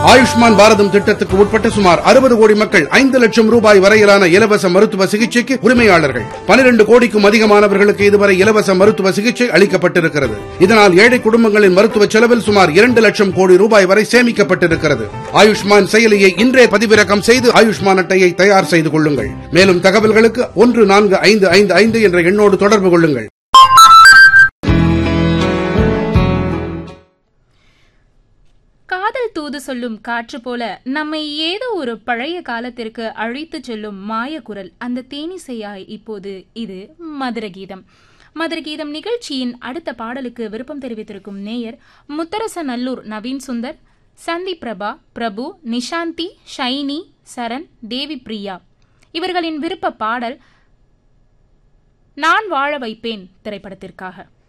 ஆயுஷ்மான் பாரதம் திட்டத்துக்கு உட்பட்ட சுமார் அறுபது கோடி மக்கள் ஐந்து லட்சம் ரூபாய் வரையிலான இலவச மருத்துவ சிகிச்சைக்கு உரிமையாளர்கள் பனிரெண்டு கோடிக்கும் அதிகமானவர்களுக்கு இதுவரை இலவச மருத்துவ சிகிச்சை அளிக்கப்பட்டிருக்கிறது இதனால் ஏழை குடும்பங்களின் மருத்துவ செலவில் சுமார் இரண்டு லட்சம் கோடி ரூபாய் வரை சேமிக்கப்பட்டிருக்கிறது ஆயுஷ்மான் செயலியை இன்றே பதிவிறக்கம் செய்து ஆயுஷ்மான் அட்டையை தயார் செய்து கொள்ளுங்கள் மேலும் தகவல்களுக்கு ஒன்று நான்கு ஐந்து ஐந்து ஐந்து என்ற எண்ணோடு தொடர்பு கொள்ளுங்கள் காதல் தூது சொல்லும் காற்று போல நம்மை ஏதோ ஒரு பழைய காலத்திற்கு அழைத்து செல்லும் மாயக்குரல் அந்த தேனிசையாய் இப்போது இது மதுர கீதம் மதுர கீதம் நிகழ்ச்சியின் அடுத்த பாடலுக்கு விருப்பம் தெரிவித்திருக்கும் நேயர் முத்தரசநல்லூர் நவீன் சுந்தர் சந்தீப் பிரபா பிரபு நிஷாந்தி ஷைனி சரண் தேவி பிரியா இவர்களின் விருப்ப பாடல் நான் வாழ வைப்பேன் திரைப்படத்திற்காக